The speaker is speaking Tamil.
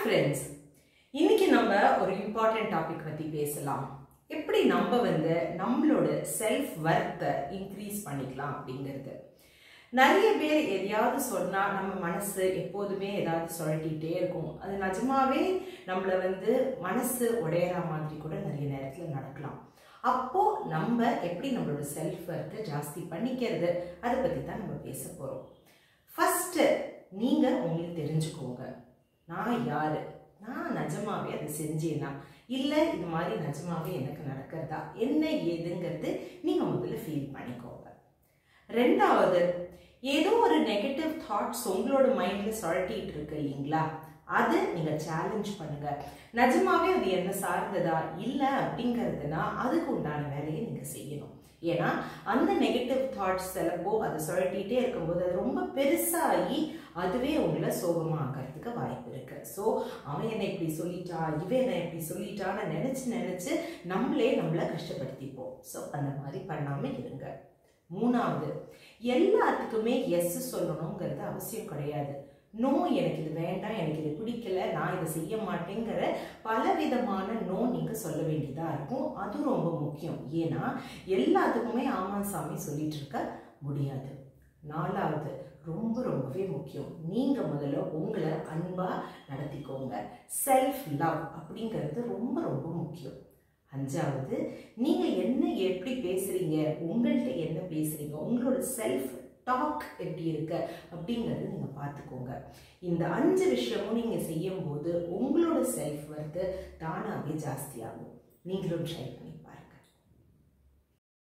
ஃப்ரெண்ட்ஸ் இன்னைக்கு நம்ம ஒரு இம்பார்ட்டன்ட் டாபிக் பத்தி பேசலாம் எப்படி நம்ம வந்து நம்மளோட செல்ஃப் வர்த்தை இன்க்ரீஸ் பண்ணிக்கலாம் அப்படிங்கிறது நிறைய பேர் எதையாவது சொன்னா நம்ம மனசு எப்போதுமே ஏதாவது சுழட்டிகிட்டே இருக்கும் அது நிஜமாவே நம்மள வந்து மனசு உடையிற மாதிரி கூட நிறைய நேரத்தில் நடக்கலாம் அப்போ நம்ம எப்படி நம்மளோட செல்ஃப் வர்த்தை ஜாஸ்தி பண்ணிக்கிறது அதை பற்றி தான் நம்ம பேச போகிறோம் ஃபஸ்ட்டு நீங்கள் உங்களுக்கு தெரிஞ்சுக்கோங்க நான் யாரு நான் நிஜமாவே அதை செஞ்சேனா இல்லை இது மாதிரி நிஜமாவே எனக்கு நடக்கிறதா என்ன ஏதுங்கிறது நீங்கள் முதல்ல ஃபீல் பண்ணிக்கோங்க ரெண்டாவது ஏதோ ஒரு நெகட்டிவ் தாட்ஸ் உங்களோட மைண்டில் சுழட்டிட்டு இருக்கு இல்லைங்களா அது நீங்கள் சேலஞ்ச் பண்ணுங்க நிஜமாவே அது என்ன சார்ந்ததா இல்லை அப்படிங்கிறதுனா அதுக்கு உண்டான வேலையை நீங்கள் செய்யணும் ஏன்னா அந்த நெகட்டிவ் தாட்ஸ் சிலப்போ அதை சுழட்டிகிட்டே இருக்கும்போது அது ரொம்ப பெருசாகி அதுவே உங்களை சோகமாக ஆகிறதுக்கு வாய்ப்பு இருக்கு ஸோ அவன் என்னை இப்படி சொல்லிட்டா இவன் என்னை இப்படி சொல்லிட்டான்னு நினச்சி நினச்சி நம்மளே நம்மளை கஷ்டப்படுத்திப்போம் ஸோ அந்த மாதிரி பண்ணாமல் இருங்க மூணாவது எல்லாத்துக்குமே எஸ் சொல்லணுங்கிறது அவசியம் கிடையாது நோ எனக்கு இது வேண்டாம் எனக்கு இது பிடிக்கல நான் இதை செய்ய மாட்டேங்கிற பலவிதமான நோ நீங்கள் சொல்ல வேண்டியதாக இருக்கும் அது ரொம்ப முக்கியம் ஏன்னா எல்லாத்துக்குமே ஆமாம் சாமி சொல்லிட்டு இருக்க முடியாது நாலாவது ரொம்ப ரொம்பவே முக்கியம் நீங்கள் முதல்ல உங்களை அன்பாக நடத்திக்கோங்க செல்ஃப் லவ் அப்படிங்கிறது ரொம்ப ரொம்ப முக்கியம் அஞ்சாவது நீங்கள் என்ன எப்படி பேசுகிறீங்க உங்கள்கிட்ட என்ன பேசுகிறீங்க உங்களோட செல்ஃப் டாக் எப்படி இருக்கு அப்படிங்கிறது நீங்கள் பார்த்துக்கோங்க இந்த அஞ்சு விஷயமும் நீங்கள் செய்யும்போது உங்களோட செல்ஃப் வந்து தானாகவே ஜாஸ்தியாகும் நீங்களும் ட்ரை